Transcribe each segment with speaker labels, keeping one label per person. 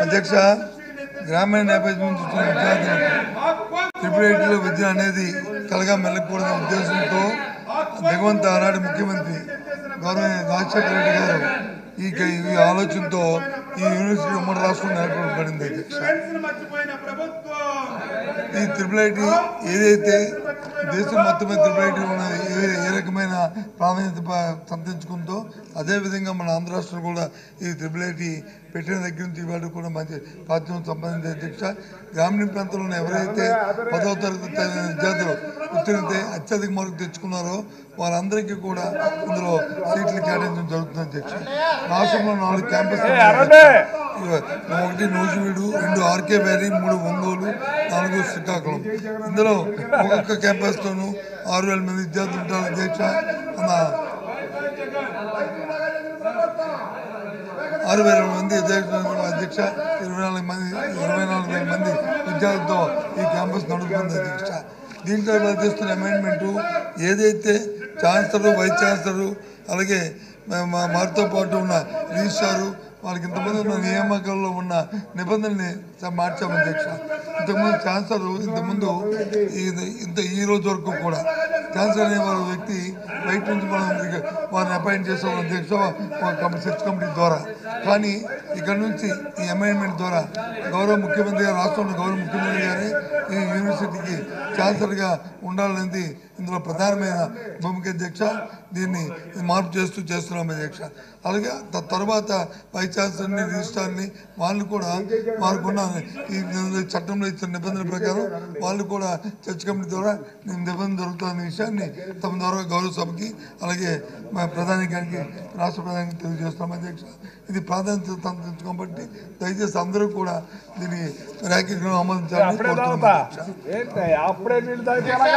Speaker 1: అధ్యక్ష గ్రామీణ నేపథ్యం నుంచి వచ్చిన విద్యార్థులకు ట్రిపుల్ ఐటీలో విద్య అనేది కలగా మెల్లకూడదనే ఉద్దేశంతో దిగవంత ఆనాడు ముఖ్యమంత్రి గౌరవ రాజశేఖర రెడ్డి గారు ఈ ఈ ఆలోచనతో ఈ యూనివర్సిటీ ఉమ్మడి రాష్ట్రం ఏర్పడబడింది అధ్యక్ష ఈ త్రిపుల్ ఐటీ ఏదైతే దేశం మొత్తం మీద త్రిపుల్ ఐటీ ఉన్నది ఏ ఏ రకమైన ప్రాధాన్యత ప- సంతరించుకుందో అదేవిధంగా మన ఆంధ్ర రాష్ట్రం కూడా ఈ త్రిపుల్ ఐటీ పెట్టిన దగ్గర నుంచి ఇవాళ కూడా మంచి ప్రాచుర్యం సంపాదించే అధ్యక్ష గ్రామీణ ప్రాంతంలో ఉన్న ఎవరైతే పదవ తరగతి చదివిన విద్యార్థులు ఉత్తీర్ణత అత్యధిక మార్కులు తెచ్చుకున్నారో వారందరికీ కూడా ఇందులో సీట్లు కేటాయించడం జరుగుతుంది అధ్యక్ష రాష్ట్రంలో నాలుగు క్యాంపస్ ఒకటి నూజివీడు రెండు ఆర్కే వ్యాలీ మూడు ఒంగోలు నాలుగు శ్రీకాకుళం ఇందులో ఒక్కొక్క క్యాంపస్లోనూ ఆరు వేల మంది విద్యార్థులు ఉంటారు అధ్యక్ష మన ఆరు వేల మంది అధ్యక్ష అధ్యక్ష ఇరవై నాలుగు మంది ఇరవై నాలుగు వేల మంది విద్యార్థులతో ఈ క్యాంపస్ నడుపుతుంది అధ్యక్ష దీంట్లో ఇవాళ చేస్తున్న అమెండ్మెంటు ఏదైతే ఛాన్సలర్ వైస్ ఛాన్సలర్ అలాగే మా- మా మారితో పాటు ఉన్న రిజిస్ట్రారు వాళ్ళకి ఇంతమంది ఉన్న నియామకాల్లో ఉన్న నిబంధనల్ని స- మార్చాము అధ్యక్ష ఇంతకుముందు ఛాన్సలర్ ఇంతకుముందు ఇది ఇంత ఈ రోజు వరకు కూడా ఛాన్సలర్ అనే వారి వ్యక్తి బయట నుంచి మనం ఇక వారిని అపాయింట్ చేసాం అధ్యక్ష ఒక సెర్చ్ కమిటీ ద్వారా కానీ ఇక్కడ నుంచి ఈ అమెండ్మెంట్ ద్వారా గౌరవ ముఖ్యమంత్రి గారు రాష్ట్రంలో గౌరవ ముఖ్యమంత్రి గారే ఈ యూనివర్సిటీకి ఛాన్సలర్గా ఉండాలనేది ఇందులో ప్రధానమైన భూమిక అధ్యక్ష దీన్ని మార్పు చేస్తూ చేస్తున్నాం అధ్యక్ష అలాగే త- తర్వాత వైస్ ఛాన్సలర్ని రిజిస్ట్రార్ని వాళ్ళు కూడా వారికి ఉన్న ఈ చట్టంలో ఇచ్చిన నిబంధనల ప్రకారం వాళ్ళు కూడా చర్చ్ కమిటీ ద్వారా నిబంధన జరుగుతున్న విషయాన్ని తమ ద్వారా గౌరవ సభకి అలాగే మా ప్రధాని గారికి రాష్ట్ర ప్రధానికి తెలియజేస్తున్నాం అధ్యక్ష ఇది ప్రాధాన్యత సంతరించు కాబట్టి దయచేసి అందరూ కూడా దీన్ని ర్యాకింగ్ ఆమోదించాలని కోరుతున్నాం అధ్యక్ష
Speaker 2: అప్పుడే నీళ్ళు తాగిపోయాగా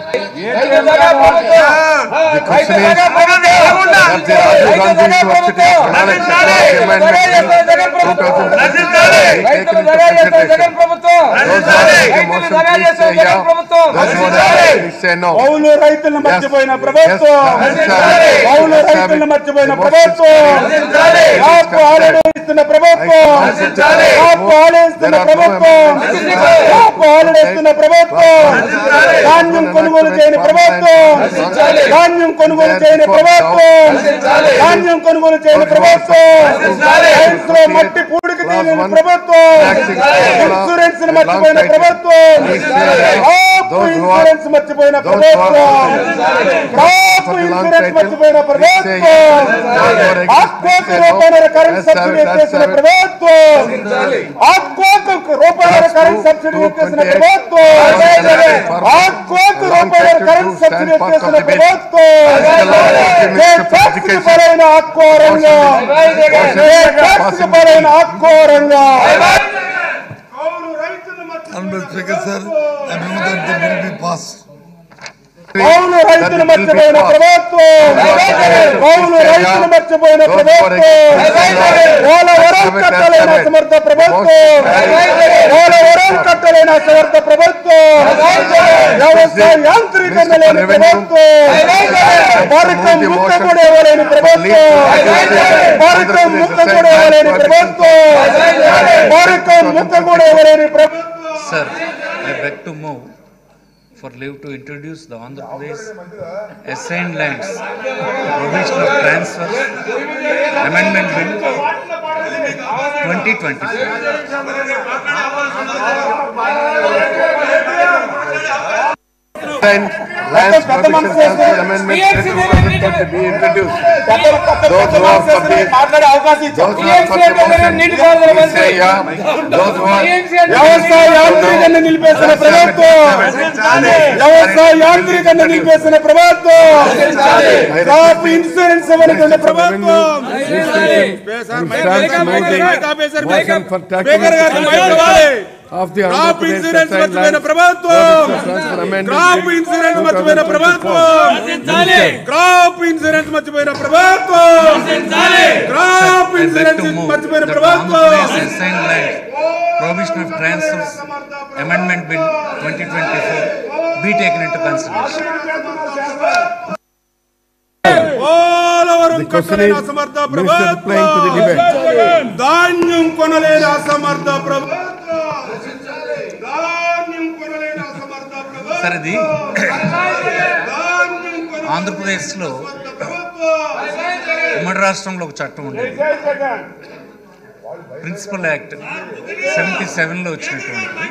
Speaker 3: The question is that the Rajiv Gandhi University of Pranali Technology Amendment Bill 2016 taken into consideration. Those who are in the motion, please say yeah. Those who are against, please say no.
Speaker 2: పౌలు రైతులను మర్చిపోయిన
Speaker 3: Yes,
Speaker 2: ప్రభుత్వం
Speaker 3: necessary.
Speaker 2: Paul
Speaker 3: Let's have
Speaker 2: రైతులను
Speaker 3: it.
Speaker 2: మర్చిపోయిన
Speaker 3: The motion
Speaker 2: ప్రభుత్వం
Speaker 3: is
Speaker 2: కాపు ఆలడిస్తున్న ప్రభుత్వం కాపు ఆలడిస్తున్న ప్రభుత్వం కాపు ఆలడిస్తున్న ప్రభుత్వం ధాన్యం కొనుగోలు చేయని ప్రభుత్వం ధాన్యం కొనుగోలు చేయని ప్రభుత్వం ధాన్యం కొనుగోలు చేయని ప్రభుత్వం రైన్స్ లో మట్టి పూడికి తీయని ప్రభుత్వం ఇన్సూరెన్స్ ని మర్చిపోయిన ప్రభుత్వం కాపు ఇన్సూరెన్స్ మర్చిపోయిన ప్రభుత్వం కాపు ఇన్సూరెన్స్ మర్చిపోయిన ప్రభుత్వం ఆత్మహత్య రూపాయల కరెంట్ సబ్సిడీ ఎత్తేసిన ప్రభుత్వం ఆత్మహత్య రూపాయల కరెంట్ సబ్సిడీ ఎత్తేసిన ప్రభుత్వం ఆత్మహత్య రూపాయల కరెంట్ సబ్సిడీ ఎత్తేసిన ప్రభుత్వం ఏ ట్యాక్స్ కి పరైన ఆత్మో రంగం ఏ ట్యాక్స్ కి పరైన ఆత్మో రంగం
Speaker 1: Honorable Speaker, sir, I move that the bill be passed.
Speaker 2: పౌలు రైతులు మర్చిపోయిన ప్రభుత్వం పౌలు రైతులు మర్చిపోయిన ప్రభుత్వం పోలవరం కట్టలేని అసమర్థ ప్రభుత్వం పోలవరం కట్టలేని అసమర్థ ప్రభుత్వం వ్యవసాయ యాంత్రీకరణ లేని ప్రభుత్వం భారతం ముక్క కూడా ఇవ్వలేని ప్రభుత్వం భారతం ముక్క కూడా ఇవ్వలేని ప్రభుత్వం భారతం ముక్క కూడా ఇవ్వలేని ప్రభుత్వం
Speaker 4: Sir, I beg to move for leave to introduce the Andhra Pradesh assigned lands provision of transfer amendment bill 2024.
Speaker 3: Then lands provision transfer amendment bill 2020 be introduced. Those who are for the,
Speaker 2: మాట్లాడే అవకాశం
Speaker 3: those who are for the motion, please say yeah. Those who are
Speaker 2: వ్యవసాయ యాంత్రీకరణ నిలిపేసిన ప్రభుత్వం వ్యవసాయ యాంత్రీకరణ నిలిపేసిన ప్రభుత్వం crop insurance ఇవ్వనుకున్న ప్రభుత్వం
Speaker 5: motion for taking of the Andhra
Speaker 2: crop
Speaker 5: Pradesh
Speaker 2: insurance
Speaker 5: assigned
Speaker 2: మర్చిపోయిన
Speaker 5: lands
Speaker 2: ప్రభుత్వం
Speaker 5: transfer amendment
Speaker 2: crop
Speaker 5: bill
Speaker 2: insurance మర్చిపోయిన
Speaker 5: 2024.
Speaker 2: ప్రభుత్వం క్రాప్ ఇన్సూరెన్స్ మర్చిపోయిన ప్రభుత్వం crop
Speaker 4: I beg
Speaker 2: insurance
Speaker 4: to move
Speaker 2: మర్చిపోయిన
Speaker 4: that the Andhra
Speaker 2: ప్రభుత్వం
Speaker 4: Pradesh assigned lands provision of transfers amendment bill 2024 be taken into consideration.
Speaker 2: Polavaram
Speaker 5: The question
Speaker 2: కట్టలేని
Speaker 5: is,
Speaker 2: అసమర్థ
Speaker 5: Minister replying to the debate.
Speaker 2: ప్రభుత్వం ధాన్యం కొనలేని అసమర్థ ప్రభుత్వం ధాన్యం కొనలేని అసమర్థ ప్రభుత్వం
Speaker 4: సార్ ఇది
Speaker 2: ధాన్యం కొనలేని
Speaker 4: ఆంధ్రప్రదేశ్లో
Speaker 2: ప్రభుత్వం
Speaker 4: ఉమ్మడి రాష్ట్రంలో ఒక చట్టం ఉండేది ప్రిన్సిపల్ యాక్ట్ సెవెంటీ సెవెన్లో వచ్చినటువంటిది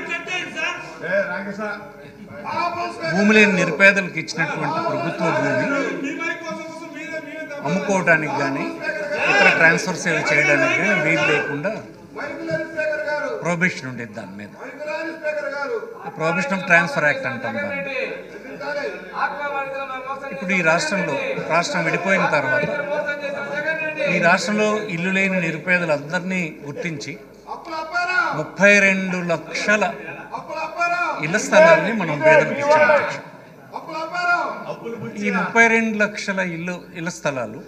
Speaker 4: భూమి లేని నిరుపేదలకు ఇచ్చినటువంటి ప్రభుత్వ భూమి అమ్ముకోవడానికి కానీ ఇతర ట్రాన్స్ఫర్ సేవ చేయడానికి కానీ వీలు లేకుండా ప్రొహిబిషన్ ఉండేది దాని మీద ప్రొహిబిషన్ ఆఫ్ ట్రాన్స్ఫర్ యాక్ట్ అంటాం దాన్ని ఇప్పుడు ఈ రాష్ట్రంలో రాష్ట్రం విడిపోయిన తర్వాత ఈ రాష్ట్రంలో ఇల్లు లేని నిరుపేదలందరినీ గుర్తించి ముప్పై రెండు లక్షల ఇళ్ల స్థలాల్ని మనం పేదలకు ఇచ్చాం అధ్యక్ష. ఈ ముప్పై రెండు లక్షల ఇల్లు ఇళ్ల స్థలాలు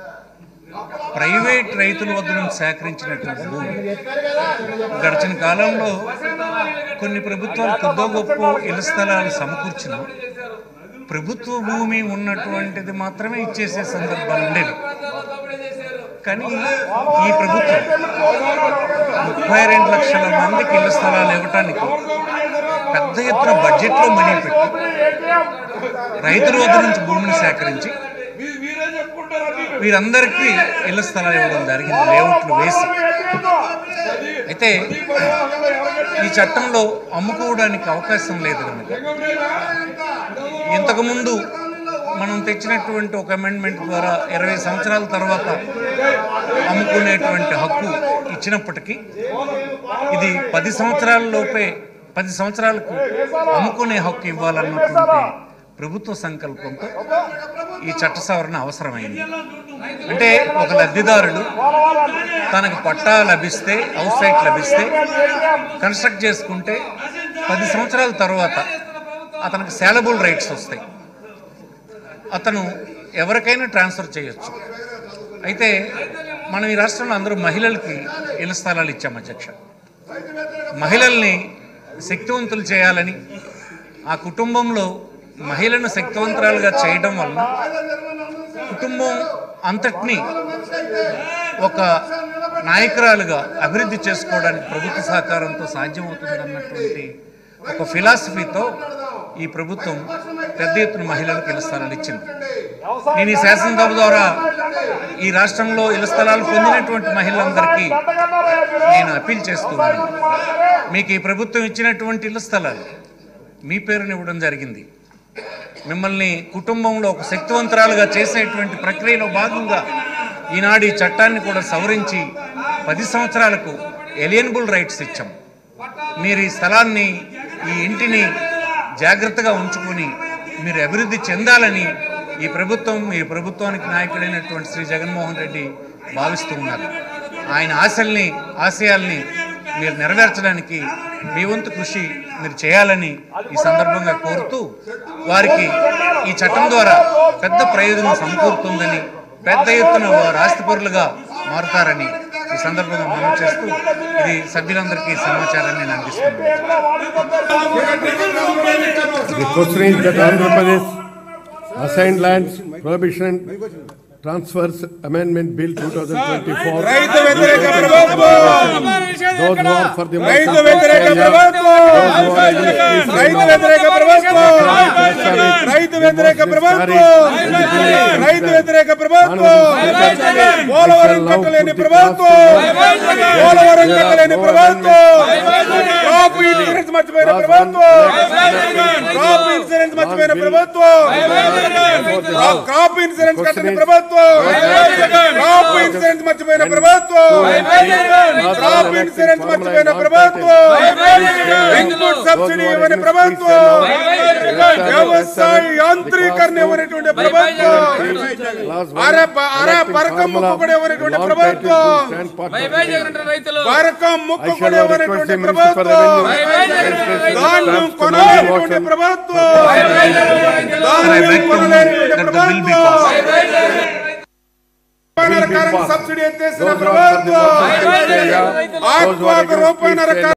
Speaker 4: ప్రైవేట్ రైతుల వద్ద నుంచి సేకరించినటువంటి భూమి గడిచిన కాలంలో కొన్ని ప్రభుత్వాలు కొద్దో గొప్ప ఇళ్ల స్థలాలు సమకూర్చిన ప్రభుత్వ భూమి ఉన్నటువంటిది మాత్రమే ఇచ్చేసే సందర్భాలు ఉండేవి కానీ ఈ ప్రభుత్వం ముప్పై రెండు లక్షల మందికి ఇళ్ల స్థలాలు ఇవ్వటానికి పెద్ద ఎత్తున బడ్జెట్లో మనీ పెట్టి రైతుల వద్ద నుంచి భూమిని సేకరించి వీరందరికీ ఇళ్ల స్థలాలు ఇవ్వడం జరిగింది లేఅవుట్లు వేసి అయితే ఈ చట్టంలో అమ్ముకోవడానికి అవకాశం లేదు కనుక ఇంతకుముందు మనం తెచ్చినటువంటి ఒక అమెండ్మెంట్ ద్వారా ఇరవై సంవత్సరాల తర్వాత అమ్ముకునేటువంటి హక్కు ఇచ్చినప్పటికీ ఇది పది సంవత్సరాల లోపే పది సంవత్సరాలకు అమ్ముకునే హక్కు ఇవ్వాలన్నటువంటి ప్రభుత్వ సంకల్పంతో ఈ చట్ట సవరణ అవసరమైంది అంటే ఒక లబ్ధిదారుడు తనకు పట్టా లభిస్తే హౌస్ సైట్ లభిస్తే కన్స్ట్రక్ట్ చేసుకుంటే పది సంవత్సరాల తర్వాత అతనికి సేలబుల్ రైట్స్ వస్తాయి అతను ఎవరికైనా ట్రాన్స్ఫర్ చేయొచ్చు అయితే మనం ఈ రాష్ట్రంలో అందరూ మహిళలకి ఇళ్ల స్థలాలు ఇచ్చాం అధ్యక్ష మహిళల్ని శక్తివంతులు చేయాలని ఆ కుటుంబంలో మహిళను శక్తివంతురాలుగా చేయడం వలన కుటుంబం అంతటినీ ఒక నాయకురాలుగా అభివృద్ధి చేసుకోవడానికి ప్రభుత్వ సహకారంతో సాధ్యమవుతుందన్నటువంటి ఒక ఫిలాసఫీతో ఈ ప్రభుత్వం పెద్ద ఎత్తున మహిళలకు ఇళ్ల స్థలాలు ఇచ్చింది నేను ఈ శాసనసభ ద్వారా ఈ రాష్ట్రంలో ఇళ్ల స్థలాలు పొందినటువంటి మహిళలందరికీ నేను అప్పీల్ చేస్తూ ఉన్నాను మీకు ఈ ప్రభుత్వం ఇచ్చినటువంటి ఇళ్ల స్థలాలు మీ పేరుని ఇవ్వడం జరిగింది మిమ్మల్ని కుటుంబంలో ఒక శక్తివంతరాలుగా చేసేటువంటి ప్రక్రియలో భాగంగా ఈనాడు ఈ చట్టాన్ని కూడా సవరించి పది సంవత్సరాలకు ఎలియనబుల్ రైట్స్ ఇచ్చాం మీరు ఈ స్థలాన్ని ఈ ఇంటిని జాగ్రత్తగా ఉంచుకొని మీరు అభివృద్ధి చెందాలని ఈ ప్రభుత్వం ఈ ప్రభుత్వానికి నాయకుడైనటువంటి శ్రీ జగన్మోహన్ రెడ్డి భావిస్తూ ఉన్నారు ఆయన ఆశల్ని ఆశయాల్ని మీరు నెరవేర్చడానికి మీ వంతు కృషి మీరు చేయాలని ఈ సందర్భంగా కోరుతూ వారికి ఈ చట్టం ద్వారా పెద్ద ప్రయోజనం సమకూరుతుందని పెద్ద ఎత్తున వారు ఆస్తిపరులుగా మారుతారని ఈ సందర్భంగా మనం చేస్తూ ఇది సభ్యులందరికీ సమాచారాన్ని నేను అందిస్తున్నాను
Speaker 5: The question is that Andhra Pradesh assigned lands prohibition transfers amendment bill 2024.
Speaker 2: రైతు వ్యతిరేక ప్రభుత్వం
Speaker 5: Those who are for the
Speaker 2: రైతు
Speaker 5: motion,
Speaker 2: వ్యతిరేక
Speaker 5: please stand up.
Speaker 2: ప్రభుత్వం
Speaker 5: Those who are against, please stand
Speaker 2: రైతు
Speaker 5: down.
Speaker 2: వ్యతిరేక ప్రభుత్వం
Speaker 5: Carried.
Speaker 2: రైతు వ్యతిరేక
Speaker 5: The motion is
Speaker 2: ప్రభుత్వం
Speaker 5: carried. And the bill is
Speaker 2: రైతు
Speaker 5: carried.
Speaker 2: వ్యతిరేక ప్రభుత్వం
Speaker 5: Honorable Speaker,
Speaker 2: Polavaram
Speaker 5: I shall now
Speaker 2: కట్టలేని
Speaker 5: put the
Speaker 2: ప్రభుత్వం
Speaker 5: clause to-
Speaker 2: Polavaram
Speaker 5: There are
Speaker 2: కట్టలేని
Speaker 5: no
Speaker 2: ప్రభుత్వం
Speaker 5: amendments.
Speaker 2: క్రాప్ ఇన్సూరెన్స్ మర్చిపోయిన
Speaker 5: Clause
Speaker 2: ప్రభుత్వం
Speaker 5: one,
Speaker 2: క్రాప్ ఇన్సూరెన్స్ మర్చిపోయిన
Speaker 5: bill.
Speaker 2: ప్రభుత్వం
Speaker 5: Before the House.
Speaker 2: Crop insurance
Speaker 5: The
Speaker 2: కట్టని
Speaker 5: question is-
Speaker 2: ప్రభుత్వం క్రాప్
Speaker 5: Clause
Speaker 2: ఇన్సూరెన్స్ మర్చిపోయిన
Speaker 5: and
Speaker 2: ప్రభుత్వం
Speaker 5: two and three, clause
Speaker 2: crop
Speaker 5: one
Speaker 2: insurance
Speaker 5: enacting
Speaker 2: మర్చిపోయిన
Speaker 5: formula
Speaker 2: ప్రభుత్వం
Speaker 5: non-titled.
Speaker 2: Input
Speaker 5: Those
Speaker 2: subsidy
Speaker 5: who are
Speaker 2: ఇవ్వని
Speaker 5: against,
Speaker 2: ప్రభుత్వం
Speaker 5: please stand up.
Speaker 2: వ్యవసాయ యాంత్రీకరణ ఇవ్వనటువంటి ప్రభుత్వం
Speaker 5: Clause one,
Speaker 2: అర అర
Speaker 5: enacting
Speaker 2: పరకం
Speaker 5: formula
Speaker 2: ముక్కు కూడా ఇవ్వనటువంటి
Speaker 5: non-titled
Speaker 2: ప్రభుత్వం
Speaker 5: to stand part of the
Speaker 2: పరకం
Speaker 5: I
Speaker 2: ముక్కు
Speaker 5: shall
Speaker 2: కూడా
Speaker 5: now request
Speaker 2: ఇవ్వనటువంటి
Speaker 5: the Minister for
Speaker 2: ప్రభుత్వం
Speaker 5: Revenue,
Speaker 2: ధాన్యం
Speaker 5: Administration,
Speaker 2: కొనాలనేటువంటి
Speaker 5: motion.
Speaker 2: ప్రభుత్వం
Speaker 4: Sir, I
Speaker 2: ధాన్యం
Speaker 4: beg to move
Speaker 2: కొనలేనటువంటి
Speaker 4: that the bill be
Speaker 2: ప్రభుత్వం
Speaker 5: Bill be
Speaker 2: రకాల
Speaker 5: passed.
Speaker 2: సబ్సిడీ ఎత్తేసిన
Speaker 5: Those who are for the
Speaker 2: ప్రభుత్వం
Speaker 5: motion, please say yeah. Those who are
Speaker 2: ఆత్మకు
Speaker 5: against,
Speaker 2: రూపాయల
Speaker 5: please say
Speaker 2: రకాల